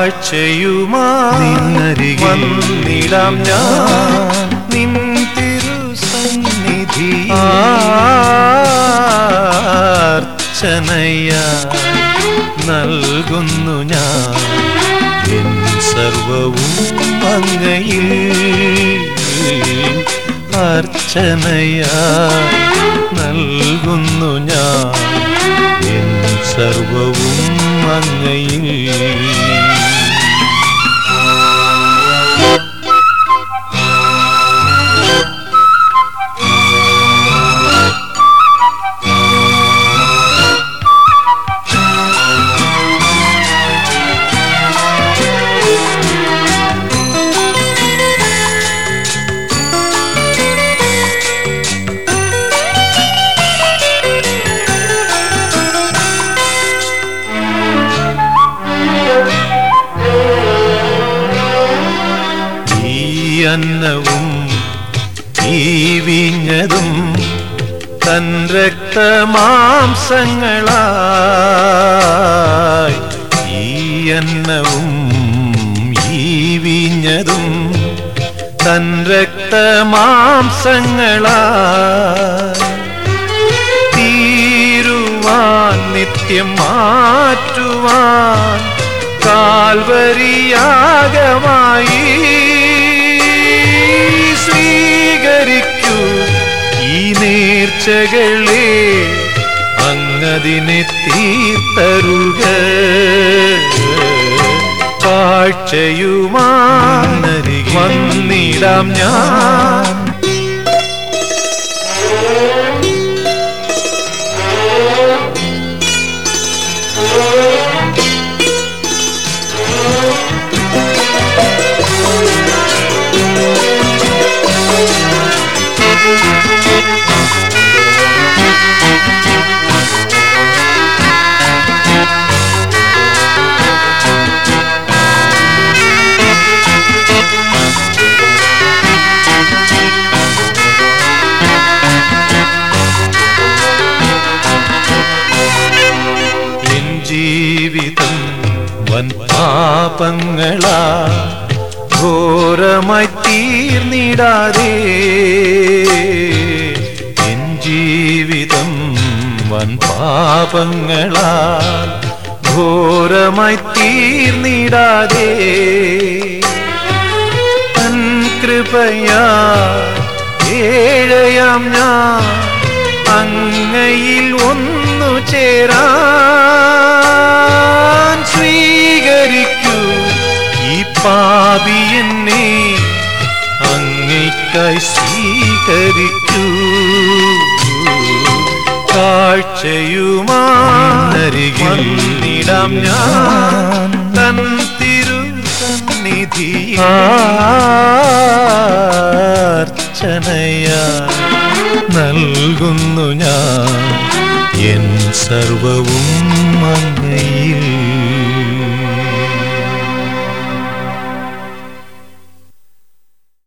കാഴ്ചയുമാ നിന്നരികിൽ വന്നിടാം ഞാൻ നിൻ തിരുസന്നിധി ആർച്ചനയ നൽകുന്നു ഞാൻ എൻ സർവവും അങ്ങയിൽ അർച്ചനയ നൽകുന്നു ഞാൻ എൻ സർവവും അങ്ങയിൽ ഈ അന്നവും ഈ വീഞ്ഞതും തൻ രക്തമാംസങ്ങളായി ഈ അന്നവും ഈ വീഞ്ഞതും തൻ രക്തമാംസങ്ങളായി തീരുവാൻ നിത്യം മാറ്റുവാൻ കാൽവരിയാകമായി സ്വീകരിക്കൂ ഈ നേർച്ചകളെ അങ്ങതിനെ തീർത്തരുക കാഴ്ചയുമായി വന്നിടാം ഞാൻ എൻ ജീവിതം വൻ പാപങ്ങളാ ഘോരമായി തീർന്നിടാതെ എൻ ജീവിതം വൻ പാപങ്ങളാ ഘോരമായി തീർന്നിടാതെ തൻ കൃപയാ ഏഴയാം ഞാൻ അങ്ങയിൽ ഒന്നു ചേരാൻ സ്വീകരിക്കൂ ഈ പാപി എന്നെ അങ്ങയ്ക്കായി സ്വീകരിക്കൂ കാഴ്ചയുമാരികിൽ വന്നിടാം ഞാൻ തൻ തിരു സന്നിധി ആർച്ചനയാ നൽകുന്നു ഞാൻ എൻ സർവവും അങ്ങയിൽ